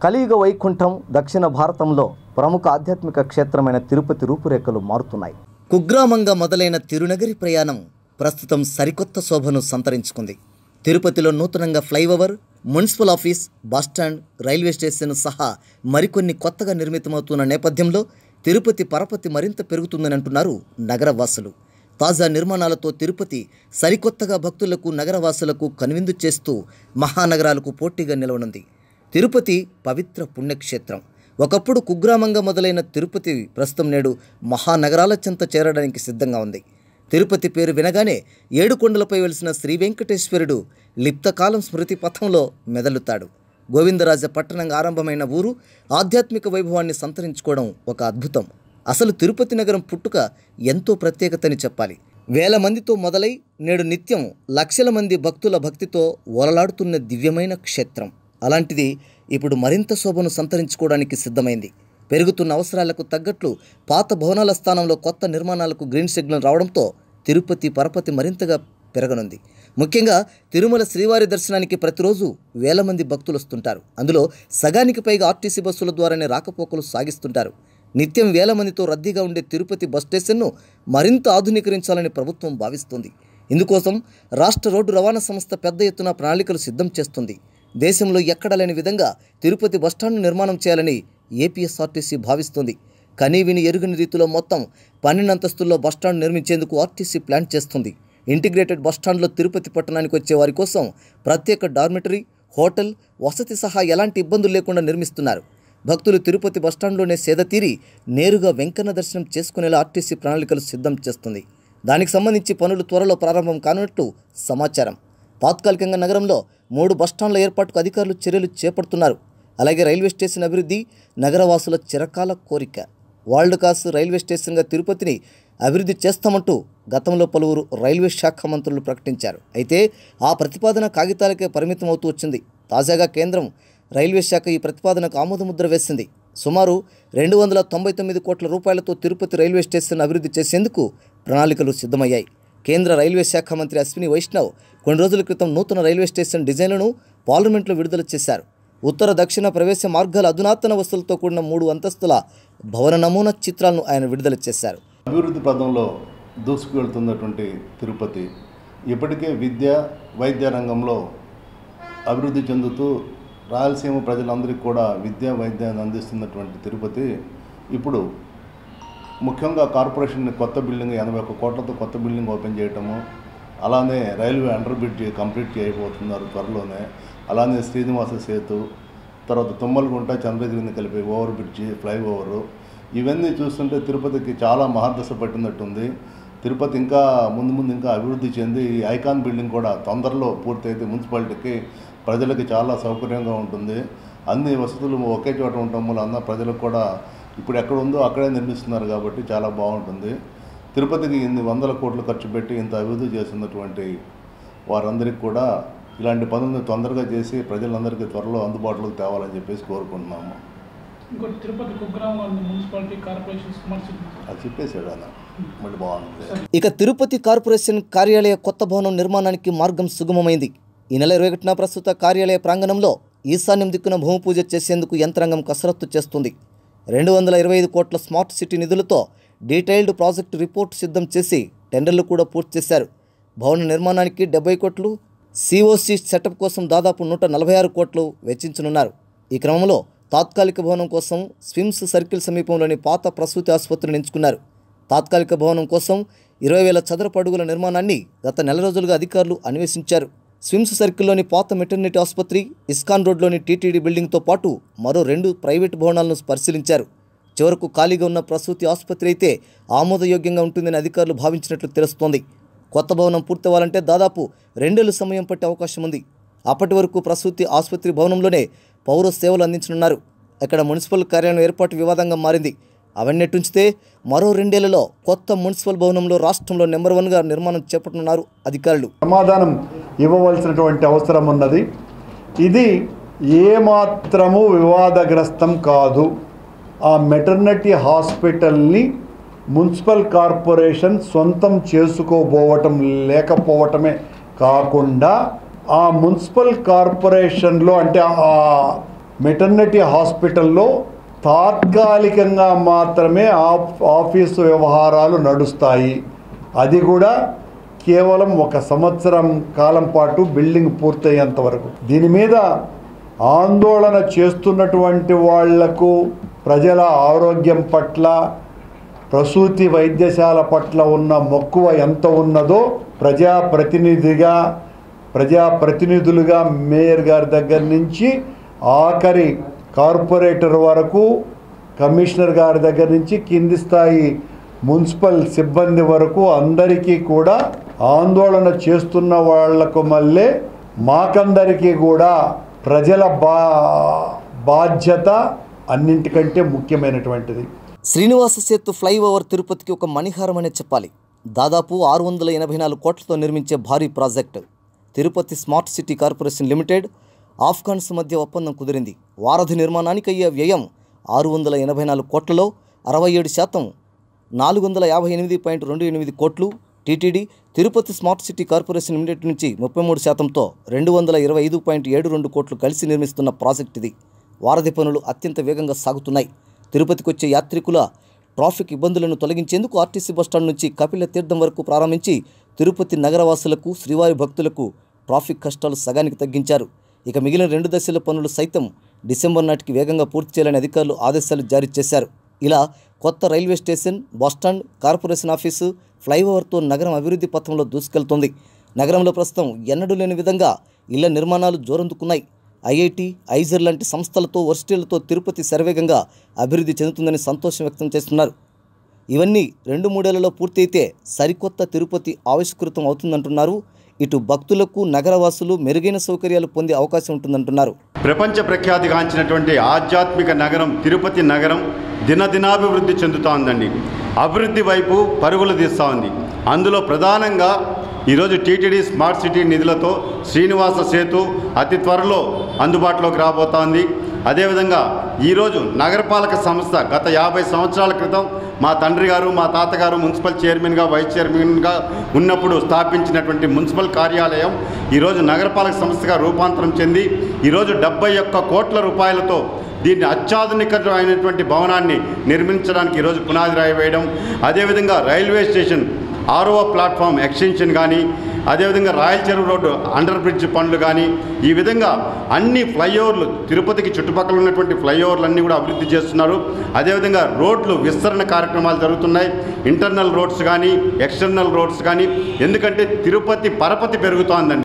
కలియుగ వైకుంఠం దక్షిణ భారతంలో ప్రముఖ ఆధ్యాత్మిక క్షేత్రమైన తిరుపతి రూపురేఖలు మారుతున్నాయి కుగ్రామంగా మొదలైన తిరునగరి ప్రయాణం ప్రస్తుతం సరికొత్త శోభను సంతరించుకుంది తిరుపతిలో నూతనంగా flyover municipal office bus stand railway station సహా మరికొన్ని కొత్తగా నిర్మితమవుతున్న నేపథ్యంలో తిరుపతి పరపతి మరింత పెరుగుతుందని అంటున్నారు నగరవాసులు తాజా నిర్మాణాలతో తిరుపతి సరికొత్తగా భక్తులకు నగరవాసులకు కనువిందు చేస్తూ మహానగరాలకు పోటీగా నిలవనుంది తిరుపతి పవిత్ర పుణ్యక్షేత్రం ఒకప్పుడు కుగ్రామంగా మొదలైన తిరుపతి ప్రస్తుతం నేడు మహానగరాల చెంత చేరడానికి సిద్ధంగా ఉంది తిరుపతి పేరు వినగానే ఏడుకొండలపై వెలిసిన శ్రీ వెంకటేశ్వరుడు లిప్తకాలం స్మృతి పథంలో మెదలుతాడు గోవిందరాజ పట్టణంగా ఆరంభమైన ఊరు ఆధ్యాత్మిక వైభవాన్ని సంతరించుకోవడం ఒక అద్భుతం అసలు తిరుపతి నగరం పుట్టుక ఎంతో ప్రత్యేకతని చెప్పాలి వేల మందితో మొదలై నేడు నిత్యం లక్షల మంది భక్తుల భక్తితో ఓలలాడుతున్న దివ్యమైన క్షేత్రం అలాంటిది ఇప్పుడు మరింత శోభను సంతరించుకోవడానికి సిద్ధమైంది పెరుగుతున్న అవసరాలకు తగ్గట్లు పాత భవనాల స్థానంలో కొత్త నిర్మాణాలకు గ్రీన్ సిగ్నల్ రావడంతో తిరుపతి పరపతి మరింతగా పెరగనుంది ముఖ్యంగా తిరుమల శ్రీవారి దర్శనానికి ప్రతిరోజు వేల మంది భక్తులు వస్తుంటారు అందులో సగానికి పైగా ఆర్టీసీ బస్సుల ద్వారానే రాకపోకలు సాగిస్తుంటారు నిత్యం వేల మందితో రద్దీగా ఉండే తిరుపతి బస్ స్టేషన్ను మరింత ఆధునీకరించాలని ప్రభుత్వం భావిస్తుంది ఇందుకోసం రాష్ట్ర రోడ్డు రవాణా సంస్థ పెద్ద ఎత్తున ప్రణాళికలు సిద్ధం చేస్తుంది దేశంలో ఎక్కడ లేని విధంగా తిరుపతి బస్టాండ్ నిర్మాణం చేయాలని ఏపీఎస్ఆర్టీసీ భావిస్తుంది కనీవిని ఎరుగని రీతిలో మొత్తం పన్నెండు అంతస్తుల్లో బస్టాండ్ నిర్మించేందుకు ఆర్టీసీ ప్లాన్ చేస్తుంది ఇంటిగ్రేటెడ్ బస్టాండ్లో తిరుపతి పట్టణానికి వచ్చే వారి కోసం ప్రత్యేక డార్మెటరీ హోటల్ వసతి సహా ఎలాంటి ఇబ్బందులు లేకుండా నిర్మిస్తున్నారు భక్తులు తిరుపతి బస్టాండ్లోనే సేద తీరి నేరుగా వెంకన్న దర్శనం చేసుకునేలా ఆర్టీసీ ప్రణాళికలు సిద్ధం చేస్తుంది దానికి సంబంధించి పనులు త్వరలో ప్రారంభం కానున్నట్టు సమాచారం తాత్కాలికంగా నగరంలో మూడు బస్టాండ్ల ఏర్పాటుకు అధికారులు చర్యలు చేపడుతున్నారు అలాగే రైల్వే స్టేషన్ అభివృద్ధి నగరవాసుల చిరకాల కోరిక వరల్డ్ కాస్ రైల్వే స్టేషన్గా తిరుపతిని అభివృద్ధి చేస్తామంటూ గతంలో పలువురు రైల్వే శాఖ మంత్రులు ప్రకటించారు అయితే ఆ ప్రతిపాదన కాగితాలకే పరిమితం అవుతూ వచ్చింది తాజాగా కేంద్రం రైల్వే శాఖ ఈ ప్రతిపాదనకు ఆమోదముద్ర వేసింది సుమారు రెండు వందల తొంభై తొమ్మిది కోట్ల రూపాయలతో తిరుపతి రైల్వే స్టేషన్ అభివృద్ధి చేసేందుకు ప్రణాళికలు సిద్ధమయ్యాయి కేంద్ర రైల్వే శాఖ మంత్రి అశ్విని వైష్ణవ్ కొన్ని రోజుల క్రితం నూతన రైల్వే స్టేషన్ డిజైన్లను పార్లమెంట్లో విడుదల చేశారు ఉత్తర దక్షిణ ప్రవేశ మార్గాల అధునాతన వసతులతో కూడిన మూడు అంతస్తుల భవన నమూనా చిత్రాలను ఆయన విడుదల చేశారు అభివృద్ధి పదంలో దూసుకువెళ్తున్నటువంటి తిరుపతి ఇప్పటికే విద్య వైద్య రంగంలో అభివృద్ధి చెందుతూ రాయలసీమ ప్రజలందరికీ కూడా విద్యా వైద్యాన్ని అందిస్తున్నటువంటి తిరుపతి ఇప్పుడు ముఖ్యంగా కార్పొరేషన్ కొత్త బిల్డింగ్ ఎనభై ఒక్క కోట్లతో కొత్త బిల్డింగ్ ఓపెన్ చేయటము అలానే రైల్వే అండర్ బ్రిడ్జ్ కంప్లీట్ చేయబోతున్నారు త్వరలోనే అలానే శ్రీనివాస సేతు తర్వాత తుమ్మలగుంట చంద్రగిరిని కలిపే ఓవర్ బ్రిడ్జి ఫ్లైఓవరు ఇవన్నీ చూస్తుంటే తిరుపతికి చాలా మహర్దశ పట్టినట్టుంది తిరుపతి ఇంకా ముందు ముందు ఇంకా అభివృద్ధి చెంది ఈ ఐకాన్ బిల్డింగ్ కూడా తొందరలో పూర్తయితే మున్సిపాలిటీకి ప్రజలకి చాలా సౌకర్యంగా ఉంటుంది అన్ని వసతులు ఒకే చోట ఉండటం వల్ల అన్న ప్రజలకు కూడా ఇప్పుడు ఎక్కడ ఉందో అక్కడే నిర్మిస్తున్నారు కాబట్టి చాలా బాగుంటుంది తిరుపతికి ఇన్ని వందల కోట్లు ఖర్చు పెట్టి ఇంత అభివృద్ధి చేస్తున్నటువంటి వారందరికీ కూడా ఇలాంటి పనులను తొందరగా చేసి ప్రజలందరికీ త్వరలో అందుబాటులోకి తేవాలని చెప్పేసి కోరుకుంటున్నాము ఇంకోటి తిరుపతి కుగ్రామం ఉంది మున్సిపాలిటీ కార్పొరేషన్ స్మార్ట్ సిటీ అది చెప్పేసాడు అన్న మళ్ళీ బాగుంటుంది ఇక తిరుపతి కార్పొరేషన్ కార్యాలయ కొత్త భవనం నిర్మాణానికి మార్గం సుగమమైంది ఈ నెల ఇరవై ఒకటిన ప్రస్తుత కార్యాలయ ప్రాంగణంలో ఈశాన్యం దిక్కున భూమి పూజ చేసేందుకు యంత్రాంగం కసరత్తు చేస్తుంది రెండు వందల ఇరవై ఐదు కోట్ల స్మార్ట్ సిటీ నిధులతో డీటెయిల్డ్ ప్రాజెక్టు రిపోర్ట్ సిద్ధం చేసి టెండర్లు కూడా పూర్తి చేశారు భవన నిర్మాణానికి డెబ్బై కోట్లు సిఓసి సెటప్ కోసం దాదాపు నూట నలభై ఆరు కోట్లు వెచ్చించనున్నారు ఈ క్రమంలో తాత్కాలిక భవనం కోసం స్విమ్స్ సర్కిల్ సమీపంలోని పాత ప్రసూతి ఆసుపత్రిని ఎంచుకున్నారు తాత్కాలిక భవనం కోసం ఇరవై వేల చదరపు అడుగుల నిర్మాణాన్ని గత నెల రోజులుగా అధికారులు అన్వేషించారు స్విమ్స్ సర్కిల్లోని పాత మెటర్నిటీ ఆసుపత్రి ఇస్కాన్ రోడ్లోని టీటీడీ బిల్డింగ్తో పాటు మరో రెండు ప్రైవేటు భవనాలను పరిశీలించారు చివరకు ఖాళీగా ఉన్న ప్రసూతి ఆసుపత్రి అయితే ఆమోదయోగ్యంగా ఉంటుందని అధికారులు భావించినట్లు తెలుస్తోంది కొత్త భవనం పూర్తవ్వాలంటే దాదాపు రెండేళ్ల సమయం పట్టే అవకాశం ఉంది అప్పటి వరకు ప్రసూతి ఆసుపత్రి భవనంలోనే పౌర సేవలు అందించనున్నారు ఇక్కడ మున్సిపల్ కార్యాలయం ఏర్పాటు వివాదంగా మారింది అవన్నట్టుంచితే మరో రెండేళ్లలో కొత్త మున్సిపల్ భవనంలో రాష్ట్రంలో నెంబర్ వన్గా నిర్మాణం చేపట్టనున్నారు అధికారులు సమాధానం ఇవ్వవలసినటువంటి అవసరం ఉన్నది ఇది ఏమాత్రము వివాదగ్రస్తం కాదు ఆ మెటర్నిటీ హాస్పిటల్ని మున్సిపల్ కార్పొరేషన్ సొంతం చేసుకోబోవటం లేకపోవటమే కాకుండా ఆ మున్సిపల్ కార్పొరేషన్లో అంటే ఆ మెటర్నిటీ హాస్పిటల్లో తాత్కాలికంగా మాత్రమే ఆఫ్ ఆఫీసు వ్యవహారాలు నడుస్తాయి అది కూడా కేవలం ఒక సంవత్సరం కాలం పాటు బిల్డింగ్ పూర్తయ్యేంత వరకు దీని మీద ఆందోళన చేస్తున్నటువంటి వాళ్లకు ప్రజల ఆరోగ్యం పట్ల ప్రసూతి వైద్యశాల పట్ల ఉన్న మక్కువ ఎంత ఉన్నదో ప్రజాప్రతినిధిగా ప్రజాప్రతినిధులుగా మేయర్ గారి దగ్గర నుంచి ఆఖరి కార్పొరేటర్ వరకు కమిషనర్ గారి దగ్గర నుంచి కింది స్థాయి మున్సిపల్ సిబ్బంది వరకు అందరికీ కూడా ఆందోళన చేస్తున్న వాళ్లకు మళ్ళీ మాకందరికీ కూడా ప్రజల బా బాధ్యత అన్నింటికంటే ముఖ్యమైనటువంటిది శ్రీనివాస సేతు ఫ్లైఓవర్ తిరుపతికి ఒక మణిహారం అనే చెప్పాలి దాదాపు ఆరు వందల ఎనభై నాలుగు కోట్లతో నిర్మించే భారీ project Tirupati smart city corporation limited ఆఫ్ఘన్స్ మధ్య ఒప్పందం కుదిరింది వారధి నిర్మాణానికి అయ్యే వ్యయం ఆరు వందల ఎనభై నాలుగు కోట్లలో అరవై ఏడు శాతం నాలుగు వందల యాభై ఎనిమిది పాయింట్ రెండు ఎనిమిది కోట్లు TTD Tirupati smart city corporation limited నుంచి ముప్పై మూడు శాతంతో రెండు వందల ఇరవై ఐదు పాయింట్ ఏడు రెండు కోట్లు కలిసి నిర్మిస్తున్న ప్రాజెక్ట్ ఇది వారధి పనులు అత్యంత వేగంగా సాగుతున్నాయి తిరుపతికి వచ్చే యాత్రికుల ట్రాఫిక్ ఇబ్బందులను తొలగించేందుకు ఆర్టీసీ బస్టాండ్ నుంచి కపిల తీర్థం వరకు ప్రారంభించి తిరుపతి నగరవాసులకు శ్రీవారి భక్తులకు ట్రాఫిక్ కష్టాలు సగానికి తగ్గించారు ఇక మిగిలిన రెండు దశల పనులు సైతం డిసెంబర్ నాటికి వేగంగా పూర్తి చేయాలని అధికారులు ఆదేశాలు జారీ చేశారు ఇలా కొత్త railway station bus stand corporation office ఫ్లైఓవర్తో నగరం అభివృద్ధి పథంలో దూసుకెళ్తోంది నగరంలో ప్రస్తుతం ఎన్నడూ లేని విధంగా ఇళ్ల నిర్మాణాలు జోరందుకున్నాయి ఐఐటి ఐజర్ లాంటి సంస్థలతో వర్సిటీలతో తిరుపతి శరవేగంగా అభివృద్ధి చెందుతుందని సంతోషం వ్యక్తం చేస్తున్నారు ఇవన్నీ రెండు మూడేళ్లలో పూర్తయితే సరికొత్త తిరుపతి ఆవిష్కృతం అవుతుందంటున్నారు ఇటు భక్తులకు నగరవాసులు మెరుగైన సౌకర్యాలు పొందే అవకాశం ఉంటుందంటున్నారు ప్రపంచ ప్రఖ్యాతిగాంచినటువంటి ఆధ్యాత్మిక నగరం తిరుపతి నగరం దినదినాభివృద్ధి చెందుతోందండి అభివృద్ధి వైపు పరుగులు తీస్తూ ఉంది అందులో ప్రధానంగా ఈరోజు టీటీడీ స్మార్ట్ సిటీ నిధులతో శ్రీనివాస సేతు అతి త్వరలో అందుబాటులోకి రాబోతోంది అదేవిధంగా ఈరోజు నగరపాలక సంస్థ గత యాభై సంవత్సరాల క్రితం మా తండ్రి గారు మా తాతగారు మున్సిపల్ చైర్మన్గా వైస్ చైర్మన్గా ఉన్నప్పుడు స్థాపించినటువంటి మున్సిపల్ కార్యాలయం ఈరోజు నగరపాలక సంస్థగా రూపాంతరం చెంది ఈరోజు డెబ్బై ఒక్క కోట్ల రూపాయలతో దీన్ని అత్యాధునికమైనటువంటి భవనాన్ని నిర్మించడానికి ఈరోజు పునాది రాయి వేయడం అదేవిధంగా రైల్వే స్టేషన్ ఆరవ ప్లాట్ఫామ్ ఎక్స్టెన్షన్ కానీ అదేవిధంగా రాయల్ చెరువు రోడ్డు అండర్ బ్రిడ్జ్ పనులు కానీ ఈ విధంగా అన్ని ఫ్లైఓవర్లు తిరుపతికి చుట్టుపక్కల ఉన్నటువంటి ఫ్లైఓవర్లు అన్నీ కూడా అభివృద్ధి చేస్తున్నారు అదేవిధంగా రోడ్లు విస్తరణ కార్యక్రమాలు జరుగుతున్నాయి ఇంటర్నల్ రోడ్స్ కానీ ఎక్స్టర్నల్ రోడ్స్ కానీ ఎందుకంటే తిరుపతి పరపతి పెరుగుతోందండి